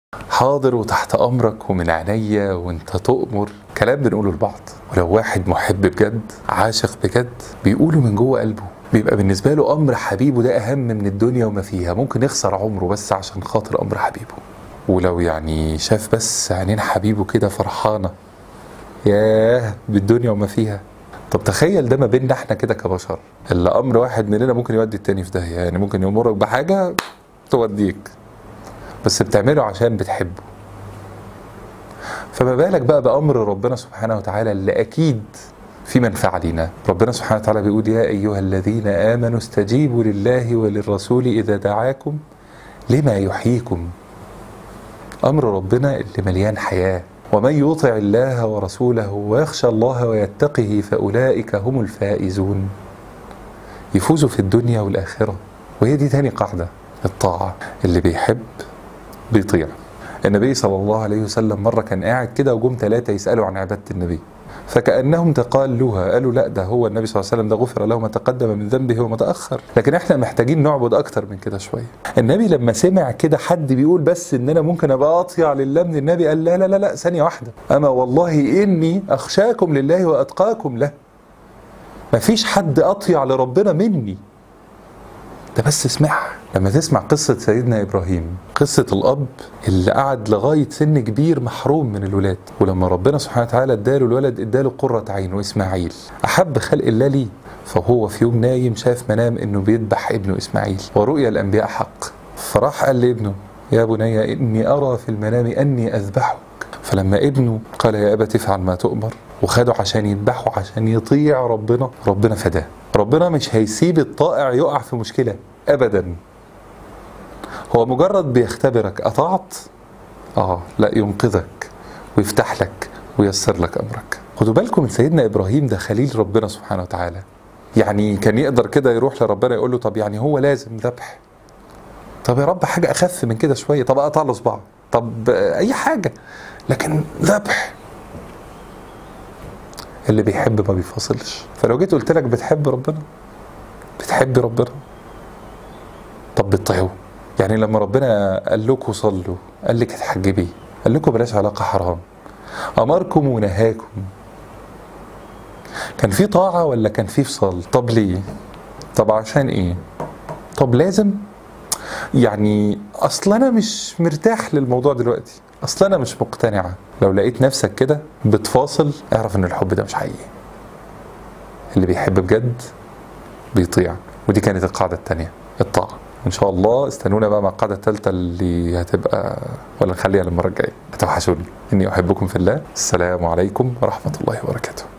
حاضر وتحت امرك ومن عينيا وانت تؤمر كلام بنقوله لبعض ولو واحد محب بجد عاشق بجد بيقوله من جوه قلبه بيبقى بالنسبه له امر حبيبه ده اهم من الدنيا وما فيها ممكن يخسر عمره بس عشان خاطر امر حبيبه ولو يعني شاف بس عينين حبيبه كده فرحانه ياه بالدنيا وما فيها طب تخيل ده ما بيننا احنا كده كبشر اللي امر واحد مننا ممكن يودي التاني في داهيه يعني ممكن يمرك بحاجه توديك بس بتعمله عشان بتحبه فما بالك بقى بامر ربنا سبحانه وتعالى اللي اكيد في منفعه لينا ربنا سبحانه وتعالى بيقول يا ايها الذين امنوا استجيبوا لله وللرسول اذا دعاكم لما يحييكم امر ربنا اللي مليان حياه ومن يطع الله ورسوله ويخشى الله ويتقه فاولئك هم الفائزون يفوزوا في الدنيا والاخره وهي دي تاني قاعده الطاعه اللي بيحب بيطيع النبي صلى الله عليه وسلم مرة كان قاعد كده وجم ثلاثة يسألوا عن عبادة النبي فكأنهم تقالوها قالوا لا ده هو النبي صلى الله عليه وسلم ده غفر له ما تقدم من ذنبه وما تأخر لكن احنا محتاجين نعبد أكتر من كده شوية النبي لما سمع كده حد بيقول بس ان انا ممكن ابقى اطيع لله من النبي قال لا لا لا لا ثانية واحدة اما والله اني اخشاكم لله واتقاكم له مفيش حد اطيع لربنا مني ده بس اسمعها لما تسمع قصة سيدنا إبراهيم قصة الأب اللي قعد لغاية سن كبير محروم من الولاد ولما ربنا سبحانه وتعالى اداله الولد اداله قرة عين إسماعيل أحب خلق الله ليه فهو في يوم نايم شاف منام إنه بيذبح ابنه إسماعيل ورؤيا الأنبياء حق فراح قال لابنه يا بني إني أرى في المنام أني أذبحك فلما ابنه قال يا أبا تفعل ما تؤمر وخده عشان يذبحه عشان يطيع ربنا ربنا فداه ربنا مش هيسيب الطائع يقع في مشكلة أبدا هو مجرد بيختبرك أطعت آه لا ينقذك ويفتح لك وييسر لك أمرك خدوا بالكم من سيدنا إبراهيم ده خليل ربنا سبحانه وتعالى يعني كان يقدر كده يروح لربنا يقول له طب يعني هو لازم ذبح طب يا رب حاجة أخف من كده شوية طب أقطع صباعه طب أي حاجة لكن ذبح اللي بيحب ما بيفاصلش فلو جيت قلت لك بتحب ربنا بتحب ربنا طب بتطيعوه يعني لما ربنا قال لكم صلوا قال لك اتحجبي قال لكم بلاش علاقة حرام أمركم ونهاكم كان في طاعة ولا كان في فصال طب ليه طب عشان ايه طب لازم يعني اصل انا مش مرتاح للموضوع دلوقتي اصل انا مش مقتنعة لو لقيت نفسك كده بتفاصل اعرف ان الحب ده مش حقيقي اللي بيحب بجد بيطيع ودي كانت القاعدة التانية الطاعة ان شاء الله استنونا بقى مع القاعده الثالثه اللي هتبقى ولا نخليها للمره الجايه هتوحشوني اني احبكم في الله السلام عليكم ورحمه الله وبركاته